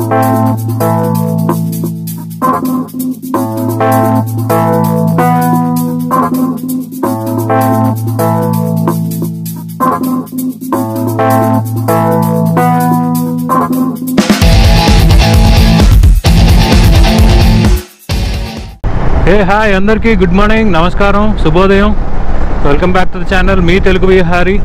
హే hi అందరికీ good morning నమస్కారం శుభోదయం welcome back to the channel మీ తెలుగు విహారీ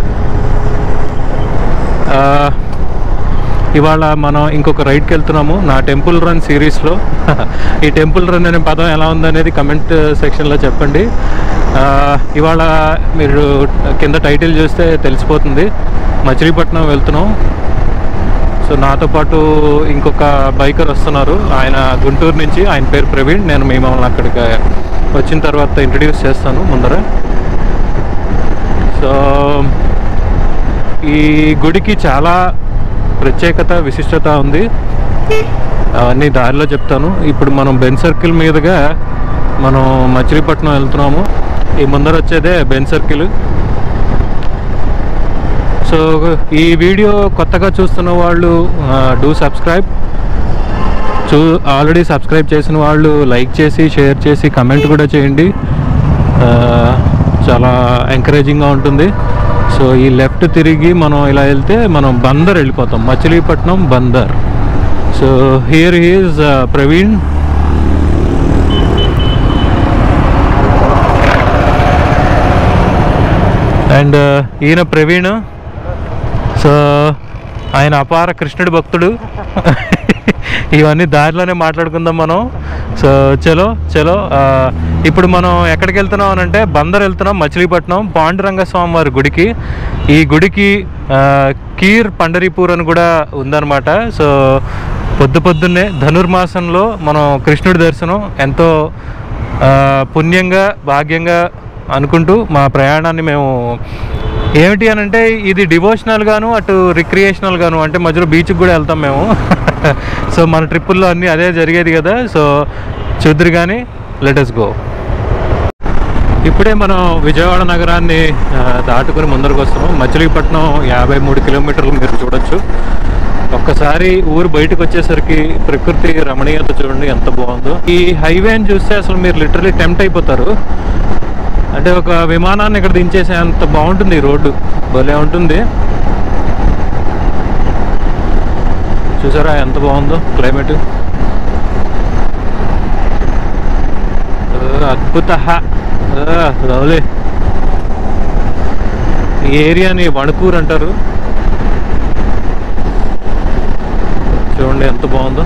ఆ, ఇవాళ మనం ఇంకొక రైడ్కి వెళ్తున్నాము నా టెంపుల్ రన్ సిరీస్లో ఈ టెంపుల్ రన్ అనే పదం ఎలా ఉందనేది కమెంట్ సెక్షన్లో చెప్పండి ఆ, ఇవాళ మీరు కింద టైటిల్ చూస్తే తెలిసిపోతుంది మచిలీపట్నం వెళ్తున్నాం సో నాతో పాటు ఇంకొక బైకర్ వస్తున్నారు ఆయన గుంటూరు నుంచి ఆయన పేరు ప్రవీణ్ నేను మిమ్మల్ని అక్కడికి వచ్చిన తర్వాత ఇంట్రడ్యూస్ చేస్తాను ముందర సో ఈ గుడికి చాలా ప్రత్యేకత విశిష్టత ఉంది అవన్నీ దారిలో చెప్తాను ఇప్పుడు మనం బెన్ సర్కిల్ మీదుగా మనం మచిలీపట్నం వెళ్తున్నాము ఈ ముందర వచ్చేదే బెన్ సర్కిల్ సో ఈ వీడియో కొత్తగా చూస్తున్న వాళ్ళు డూ సబ్స్క్రైబ్ చూ ఆల్రెడీ సబ్స్క్రైబ్ చేసిన వాళ్ళు లైక్ చేసి షేర్ చేసి కమెంట్ కూడా చేయండి ఆ, చాలా ఎంకరేజింగ్గా ఉంటుంది సో ఈ లెఫ్ట్ తిరిగి మనం ఇలా వెళ్తే మనం బందర్ వెళ్ళిపోతాం Machilipatnam Bandar so here is Praveen and ఈయన ప్రవీణ్ సో ఆయన అపార కృష్ణుడి భక్తుడు ఇవన్నీ దారిలోనే మాట్లాడుకుందాం మనం సో చలో చలో ఆ, ఇప్పుడు మనం ఎక్కడికి వెళ్తున్నాం అని అంటే బందర్ వెళ్తున్నాం మచిలీపట్నం పాండురంగ స్వామి వారి గుడికి ఈ గుడికి ఆ, కీర్ పండరీపూర్ అని కూడా ఉందన్నమాట సో పొద్దు పొద్దున్నే ధనుర్మాసంలో మనం కృష్ణుడి దర్శనం ఎంతో ఆ, పుణ్యంగా భాగ్యంగా అనుకుంటూ మా ప్రయాణాన్ని మేము ఏమిటి అని అంటే ఇది డివోషనల్ గాను అటు రిక్రియేషనల్ గాను అంటే మధ్యలో బీచ్కి కూడా వెళ్తాం మేము సో మన ట్రిప్పుల్లో అన్నీ అదే జరిగేది కదా సో చూద్దరు కానీ లెటస్ గో ఇప్పుడే మనం విజయవాడ నగరాన్ని ఆ, దాటుకుని ముందరకు వస్తున్నాం మచిలీపట్నం యాభై మూడు కిలోమీటర్లు మీరు చూడొచ్చు ఒక్కసారి ఊరు బయటకు వచ్చేసరికి ప్రకృతి రమణీయత చూడండి ఎంత బాగుందో ఈ హైవేని చూస్తే అసలు మీరు లిటరలీ టెంప్ట్ అయిపోతారు అంటే ఒక విమానాన్ని ఇక్కడ దించేసే అంత బాగుంటుంది ఈ రోడ్డు భలే ఉంటుంది చూసారా ఎంత బాగుందో క్లైమేట్ అద్భుత లవ్లీ ఈ ఏరియాని వణుకూరు అంటారు చూడండి ఎంత బాగుందో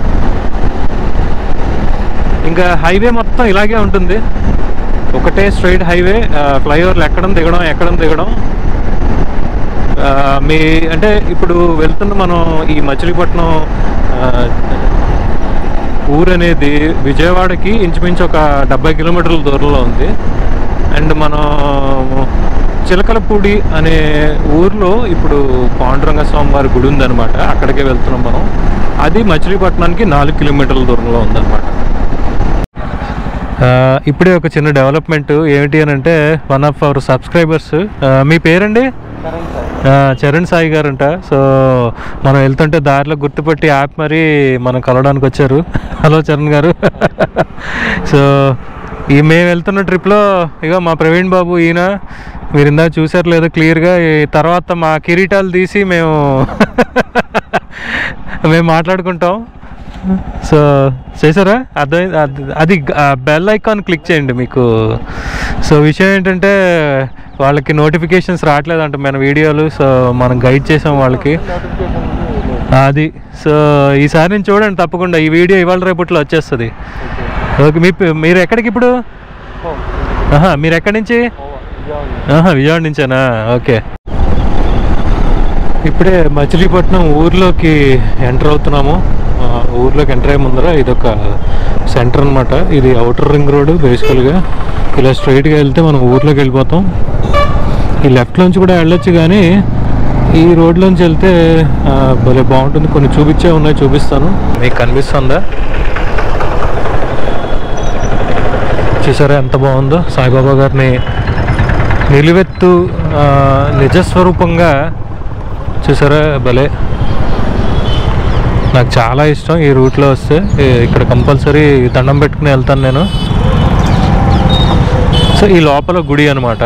ఇంకా హైవే మొత్తం ఇలాగే ఉంటుంది ఒకటే స్ట్రైట్ హైవే ఫ్లైఓవర్లు ఎక్కడం దిగడం ఎక్కడం దిగడం ఆ, మీ అంటే ఇప్పుడు వెళ్తున్న మనం ఈ మచిలీపట్నం ఆ, ఊరు అనేది విజయవాడకి ఇంచుమించు ఒక డెబ్బై కిలోమీటర్ల దూరంలో ఉంది అండ్ మనం చిలకలపూడి అనే ఊర్లో ఇప్పుడు పాండురంగ స్వామి వారి గుడి ఉందన్నమాట అక్కడికే వెళ్తున్నాం మనం అది మచిలీపట్నానికి నాలుగు కిలోమీటర్ల దూరంలో ఉందన్నమాట ఆ, ఇప్పుడే ఒక చిన్న డెవలప్మెంట్ ఏమిటి అని అంటే వన్ ఆఫ్ అవర్ సబ్స్క్రైబర్స్ మీ పేరండి ఆ, చరణ్ సాయి గారు అంట సో మనం వెళ్తుంటే దారిలో గుర్తుపెట్టి యాప్ మరి మనం కలవడానికి వచ్చారు హలో చరణ్ గారు సో ఈ మేము వెళ్తున్న ట్రిప్లో ఇక మా ప్రవీణ్ బాబు ఈయన మీరు ఇందాక చూసారు లేదో క్లియర్గా ఈ తర్వాత మా కిరీటాలు తీసి మేము మేము మాట్లాడుకుంటాం సో చేశారా అర్థం అది- అది బెల్ ఐకాన్ క్లిక్ చేయండి మీకు సో విషయం ఏంటంటే వాళ్ళకి నోటిఫికేషన్స్ రావట్లేదంట మన వీడియోలు సో మనం గైడ్ చేసాం వాళ్ళకి అది సో ఈసారి నుంచి చూడండి తప్పకుండా ఈ వీడియో ఇవాళ రేపట్లో వచ్చేస్తుంది ఓకే మీ పే- మీరు ఎక్కడికి ఇప్పుడు ఆహా మీరు ఎక్కడి నుంచి ఆహా విజయవాడ నుంచేనా ఓకే ఇప్పుడే మచిలీపట్నం ఊర్లోకి ఎంటర్ అవుతున్నాము ఆ, ఊర్లోకి ఎంటర్ అయ్యే ముందర ఇదొక సెంటర్ అన్నమాట ఇది అవుటర్ రింగ్ రోడ్ బేసికల్గా ఇలా స్ట్రైట్గా వెళ్తే మనం ఊర్లోకి వెళ్ళిపోతాం ఈ లెఫ్ట్లోంచి కూడా వెళ్ళొచ్చు కానీ ఈ రోడ్లోంచి వెళ్తే ఆ, భలే బాగుంటుంది కొన్ని చూపించే ఉన్నాయి చూపిస్తాను మీకు కనిపిస్తుందా చూసారా ఎంత బాగుందో సాయిబాబా గారిని నిలువెత్తు ఆ, నిజస్వరూపంగా చూసారా భలే నాకు చాలా ఇష్టం ఈ రూట్లో వస్తే ఈ- ఇక్కడ కంపల్సరీ దండం పెట్టుకుని వెళ్తాను నేను సో ఈ లోపల గుడి అనమాట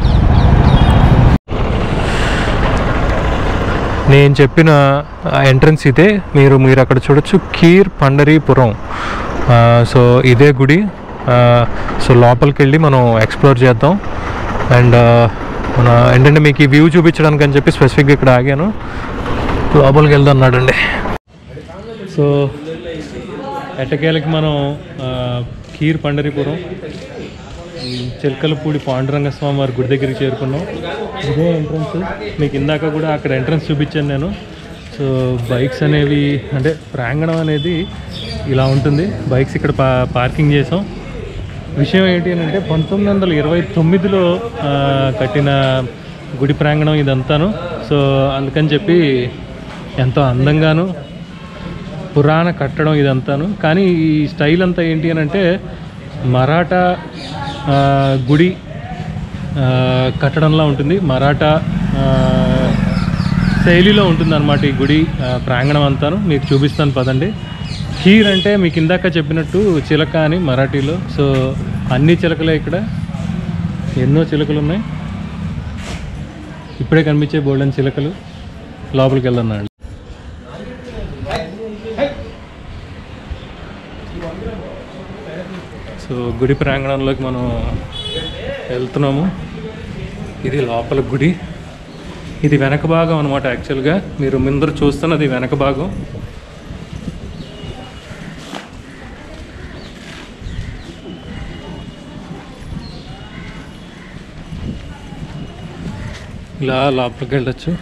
నేను చెప్పిన ఎంట్రన్స్ ఇదే మీరు మీరు అక్కడ చూడొచ్చు కీర్ పండరీపురం ఆ, సో ఇదే గుడి ఆ, సో లోపలికి వెళ్ళి మనం ఎక్స్ప్లోర్ చేద్దాం అండ్ ఆ, మన ఏంటంటే మీకు ఈ వ్యూ చూపించడానికి అని చెప్పి స్పెసిఫిక్గా ఇక్కడ ఆగాను లోపలికి వెళ్దాం అన్నాడండి సో ఎట్టకేలకి మనం ఆ, కీర్ పండరీపురం ఉమ్, చిలకలపూడి పాండురంగ స్వామి వారి గుడి దగ్గరికి చేరుకున్నాం ఇదే ఎంట్రన్స్ మీకు ఇందాక కూడా అక్కడ ఎంట్రన్స్ చూపించాను నేను సో బైక్స్ అనేవి అంటే ప్రాంగణం అనేది ఇలా ఉంటుంది బైక్స్ ఇక్కడ పా పార్కింగ్ చేసాం విషయం ఏంటి అని అంటే పంతొమ్మిది వందల ఇరవై తొమ్మిదిలో ఆ, కట్టిన గుడి ప్రాంగణం ఇదంతాను సో అందుకని చెప్పి ఎంతో అందంగాను పురాణ కట్టడం ఇదంతాను కానీ ఈ స్టైల్ అంతా ఏంటి అని అంటే మరాఠా ఆ, గుడి ఆ, కట్టడంలా ఉంటుంది మరాఠా ఆ, శైలిలో ఉంటుంది అనమాట ఈ గుడి ఆ, ప్రాంగణం అంతాను మీకు చూపిస్తాను పదండి ఖీర్ అంటే మీకు ఇందాక చెప్పినట్టు చిలక అని మరాఠీలో సో అన్ని చిలకలే ఇక్కడ ఎన్నో చిలకలు ఉన్నాయి ఇప్పుడే కనిపించే బోల్డెన్ చిలకలు లోపలికి వెళ్తున్నాడు సో గుడి ప్రాంగణంలోకి మనం వెళ్తున్నాము ఇది లోపల గుడి ఇది వెనక భాగం అనమాట యాక్చువల్గా మీరు ముందర చూస్తున్నది వెనక భాగం ఇలా లోపలికి వెళ్ళొచ్చు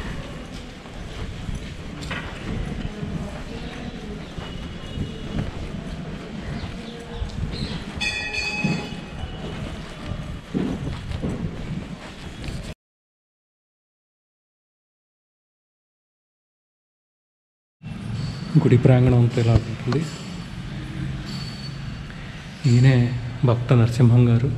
గుడి ప్రాంగణం అంతా ఇలా ఉంటుంది ఈయనే భక్త నరసింహం గారు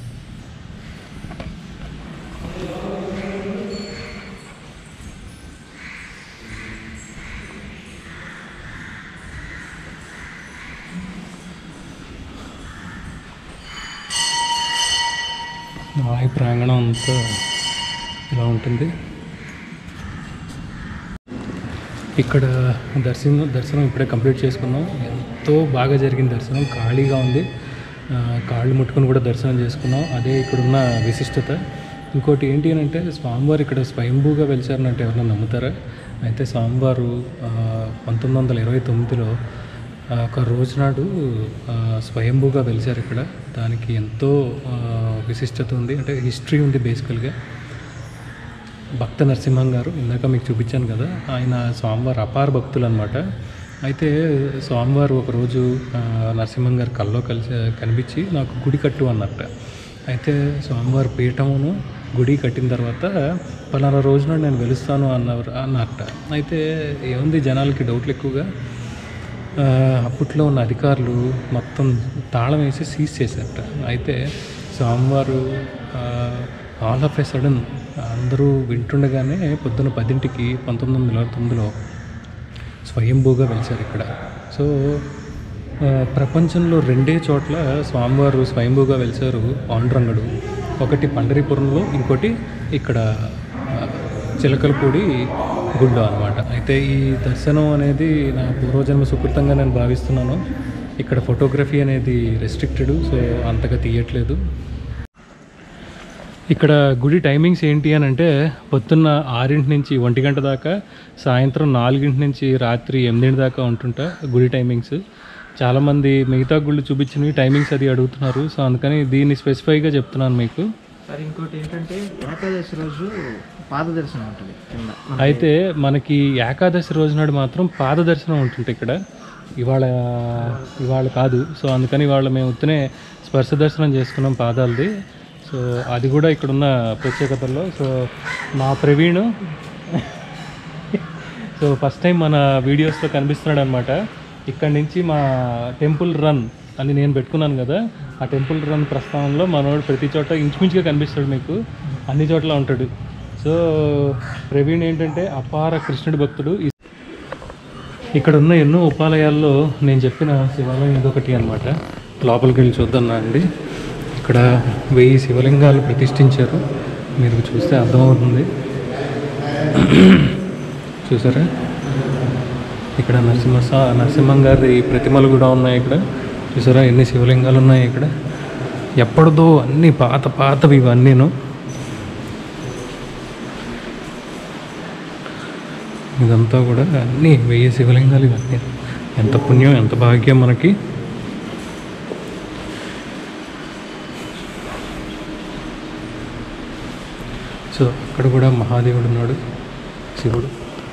ఈ ప్రాంగణం అంతా ఇలా ఉంటుంది ఇక్కడ దర్శనం దర్శనం ఇప్పుడే కంప్లీట్ చేసుకున్నాం ఎంతో బాగా జరిగింది దర్శనం ఖాళీగా ఉంది ఆ, కాళ్ళు ముట్టుకొని కూడా దర్శనం చేసుకున్నాం అదే ఇక్కడున్న విశిష్టత ఇంకోటి ఏంటి అని అంటే స్వామివారు ఇక్కడ స్వయంభూగా వెలిచారనంటే ఎవరైనా నమ్ముతారా అయితే స్వామివారు ఆ, పంతొమ్మిది వందల ఇరవై తొమ్మిదిలో ఆ, ఒక రోజు నాడు ఆ, స్వయంభూగా వెలిచారు ఇక్కడ దానికి ఎంతో ఆ, విశిష్టత ఉంది అంటే హిస్టరీ ఉంది బేసికల్గా భక్త నరసింహం గారు ఇందాక మీకు చూపించాను కదా ఆయన స్వామివారు అపార భక్తులు అనమాట అయితే స్వామివారు ఒకరోజు ఆ, నరసింహం గారు కల్లో కలిసి కనిపించి నాకు గుడి కట్టు అన్నట్ట అయితే స్వామివారి పీఠమును గుడి కట్టిన తర్వాత పలానా రోజున నేను వెలుస్తాను అన్నవారు అన్నట్ట అయితే ఏముంది జనాలకి డౌట్లు ఎక్కువగా ఆ, అప్పట్లో ఉన్న అధికారులు మొత్తం తాళం వేసి సీజ్ చేశారట అయితే స్వామివారు ఆల్ ఆఫ్ ఏ సడన్ అందరూ వింటుండగానే పొద్దున్న పదింటికి పంతొమ్మిది వందల ఇరవై తొమ్మిదిలో స్వయంభూగా వెలిచారు ఇక్కడ సో ఆ, ప్రపంచంలో రెండే చోట్ల స్వామివారు స్వయంభూగా వెలిచారు పాండురంగడు ఒకటి పండరీపురంలో ఇంకోటి ఇక్కడ ఆ, చిలకలపూడి గుళ్ళో అనమాట అయితే ఈ దర్శనం అనేది నా పూర్వజన్మ సుకృతంగా నేను భావిస్తున్నాను ఇక్కడ ఫోటోగ్రఫీ అనేది రెస్ట్రిక్టెడ్ సో అంతగా తీయట్లేదు ఇక్కడ గుడి టైమింగ్స్ ఏంటి అని అంటే పొద్దున్న ఆరింటి నుంచి ఒంటి గంట దాకా సాయంత్రం నాలుగింటి నుంచి రాత్రి ఎనిమిదింటి దాకా ఉంటుంటా గుడి టైమింగ్స్ చాలామంది మిగతా గుళ్ళు చూపించినవి టైమింగ్స్ అది అడుగుతున్నారు సో అందుకని దీన్ని స్పెసిఫైగా చెప్తున్నాను మీకు సార్ ఇంకోటి ఏంటంటే ఏకాదశి రోజు పాద దర్శనం ఉంటుంది కింద మన- అయితే మనకి ఏకాదశి రోజు నాడు మాత్రం పాద దర్శనం ఉంటుంది ఇక్కడ ఇవాళ ఇవాళ కాదు సో అందుకని ఇవాళ మేము ఉత్తనే స్పర్శ దర్శనం చేసుకున్నాం పాదాలది సో అది కూడా ఇక్కడ ఉన్న ప్రత్యేకతల్లో సో మా ప్రవీణ్ సో ఫస్ట్ టైం మన వీడియోస్లో కనిపిస్తున్నాడు అనమాట ఇక్కడ నుంచి మా టెంపుల్ రన్ అని నేను పెట్టుకున్నాను కదా ఆ టెంపుల్ రన్ ప్రస్థానంలో మనోడు ప్రతి చోట ఇంచుమించుగా కనిపిస్తాడు మీకు అన్ని చోట్ల ఉంటాడు సో ప్రవీణ్ ఏంటంటే అపార కృష్ణుడి భక్తుడు ఈ- ఇక్కడ ఉన్న ఎన్నో ఉపాలయాల్లో నేను చెప్పిన శివాలయం ఇదొకటి అనమాట లోపలికి వెళ్ళి చూద్దాం అండి ఇక్కడ వెయ్యి శివలింగాలు ప్రతిష్ఠించారు మీరు చూస్తే అర్థమవుతుంది చూసారా ఇక్కడ నరసింహ సా- నరసింహం గారి ప్రతిమలు కూడా ఉన్నాయి ఇక్కడ చూసారా ఎన్ని శివలింగాలు ఉన్నాయి ఇక్కడ ఎప్పటిదో అన్ని పాత పాతవి ఇవన్నీను ఇదంతా కూడా అన్నీ వెయ్యి శివలింగాలు ఇవన్నీ ఎంత పుణ్యం ఎంత భాగ్యం మనకి సో అక్కడ కూడా మహాదేవుడు ఉన్నాడు శివుడు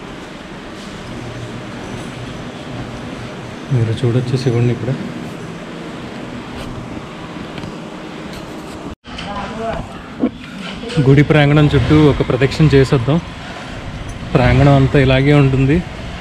మీరు చూడొచ్చు శివుడిని ఇక్కడ గుడి ప్రాంగణం చుట్టూ ఒక ప్రదక్షిణ చేసేద్దాం ప్రాంగణం అంతా ఇలాగే ఉంటుంది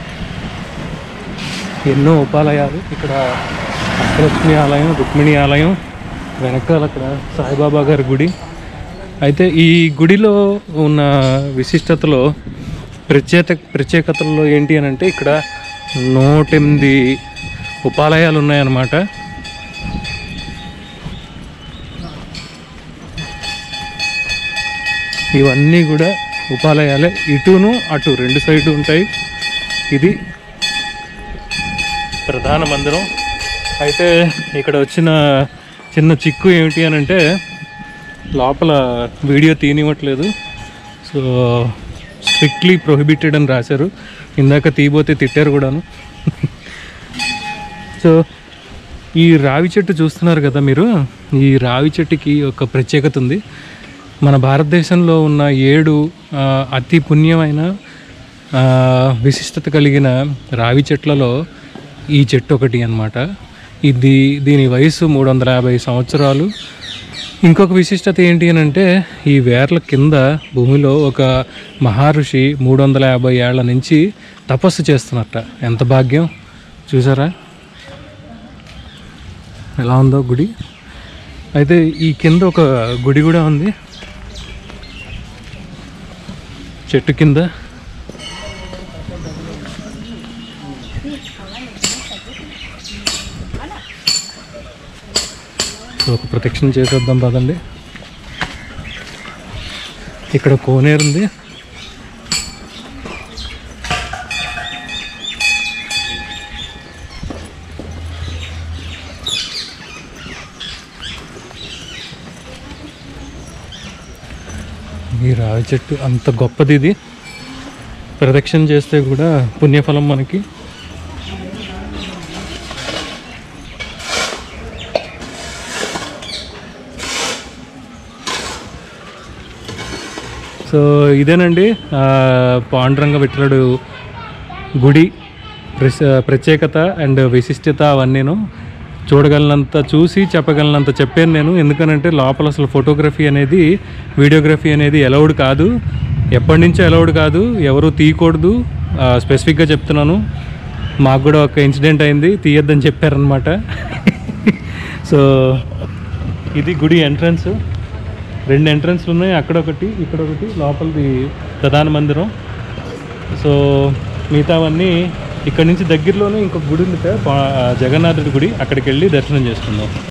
ఎన్నో ఉపాలయాలు ఇక్కడ అష్టలక్ష్మి ఆలయం రుక్మిణి ఆలయం వెనకాల అక్కడ సాయిబాబా గారి గుడి అయితే ఈ గుడిలో ఉన్న విశిష్టతలో ప్రత్యేక ప్రత్యేకతల్లో ఏంటి అని అంటే ఇక్కడ నూట ఎనిమిది ఉపాలయాలు ఉన్నాయన్నమాట ఇవన్నీ కూడా ఉపాలయాలే ఇటును అటు రెండు సైడు ఉంటాయి ఇది ప్రధాన మందిరం అయితే ఇక్కడ వచ్చిన చిన్న చిక్కు ఏమిటి అని అంటే లోపల వీడియో తీనివ్వట్లేదు సో స్ట్రిక్ట్లీ ప్రొహిబిటెడ్ అని రాశారు ఇందాక తీయబోతే తిట్టారు కూడాను సో ఈ రావి చెట్టు చూస్తున్నారు కదా మీరు ఈ రావి చెట్టుకి ఒక ప్రత్యేకత ఉంది మన భారతదేశంలో ఉన్న ఏడు ఆ, అతి పుణ్యమైన ఆ, విశిష్టత కలిగిన రావి చెట్లలో ఈ చెట్టు ఒకటి అన్నమాట ఇది దీని వయసు మూడు వందల యాభై సంవత్సరాలు ఇంకొక విశిష్టత ఏంటి అని అంటే ఈ వేర్ల కింద భూమిలో ఒక మహర్షి మూడు వందల యాభై ఏళ్ల నుంచి తపస్సు చేస్తున్నట్ట ఎంత భాగ్యం చూసారా ఎలా ఉందో గుడి అయితే ఈ కింద ఒక గుడి కూడా ఉంది చెట్టు కింద ఒక ప్రదక్షిణ చేసేద్దాం పదండి ఇక్కడ కోనేరు ఉంది ఈ రావి చెట్టు అంత గొప్పది ఇది ప్రదక్షిణ చేస్తే కూడా పుణ్యఫలం మనకి సో ఇదేనండి ఆ, పాండురంగ విఠలుడు గుడి ప్రస్- ప్రత్యేకత అండ్ విశిష్టత అవన్నీను చూడగలనంత చూసి చెప్పగలనంత చెప్పాను నేను ఎందుకనంటే లోపల అసలు ఫోటోగ్రఫీ అనేది వీడియోగ్రఫీ అనేది అలౌడ్ కాదు ఎప్పటి నుంచో అలౌడ్ కాదు ఎవరు తీయకూడదు ఆ, స్పెసిఫిక్గా చెప్తున్నాను మాకు కూడా ఒక ఇన్సిడెంట్ అయింది తీయొద్దని చెప్పారనమాట సో ఇది గుడి ఎంట్రన్స్ రెండు ఎంట్రన్స్లు ఉన్నాయి అక్కడ ఒకటి ఇక్కడ ఒకటి లోపలిది ప్రధాన మందిరం సో మిగతావన్నీ ఇక్కడ నుంచి దగ్గరలోనే ఇంకొక గుడి ఉంది కదా, పా- జగన్నాథుడి గుడి అక్కడికి వెళ్ళి దర్శనం చేసుకుందాం